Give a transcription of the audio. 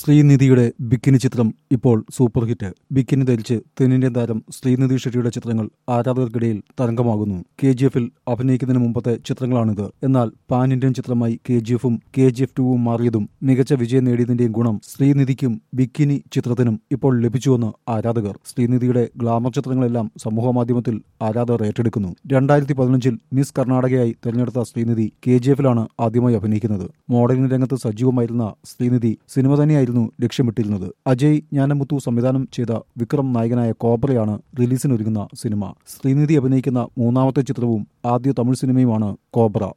ശ്രീനിധിയുടെ bikini ചിത്രം ഇപ്പോൾ super hit bikini ധരിച്ച് തെന്നിന്ത്യൻ താരം ശ്രീനിധി ഷെട്ടിയുടെ ചിത്രങ്ങൾ ആരാധകർക്കിടയിൽ തരംഗമാകുന്നു കെ ജി എഫിൽ അഭിനയിക്കുന്നതിന് മുമ്പത്തെ ചിത്രങ്ങളാണിത് എന്നാൽ പാൻ ഇന്ത്യൻ ചിത്രമായി കെ ജി എഫും കെ ജി എഫ് ടുവും മാറിയതും മികച്ച വിജയം നേടിയതിന്റെയും ഗുണം ശ്രീനിധിക്കും ബിക്കിനി ചിത്രത്തിനും ഇപ്പോൾ ലഭിച്ചുവെന്ന് ആരാധകർ ശ്രീനിധിയുടെ ഗ്ലാമർ ചിത്രങ്ങളെല്ലാം സമൂഹമാധ്യമത്തിൽ ആരാധകർ ഏറ്റെടുക്കുന്നു രണ്ടായിരത്തി പതിനഞ്ചിൽ മിസ് കർണാടകയായി തെരഞ്ഞെടുത്ത ശ്രീനിധി കെ ജി എഫിലാണ് ആദ്യമായി അഭിനയിക്കുന്നത് മോഡലിംഗ് രംഗത്ത് സജീവമായിരുന്ന ശ്രീനിധി സിനിമ തന്നെയായിരുന്നു ലക്ഷ്യമിട്ടിരുന്നത് അജയ് ജ്ഞാനമുത്തു സംവിധാനം ചെയ്ത വിക്രം നായകനായ കോബ്രയാണ് റിലീസിനൊരുങ്ങുന്ന സിനിമ ശ്രീനിധി അഭിനയിക്കുന്ന മൂന്നാമത്തെ ചിത്രവും ആദ്യ തമിഴ് സിനിമയുമാണ് കോബ്ര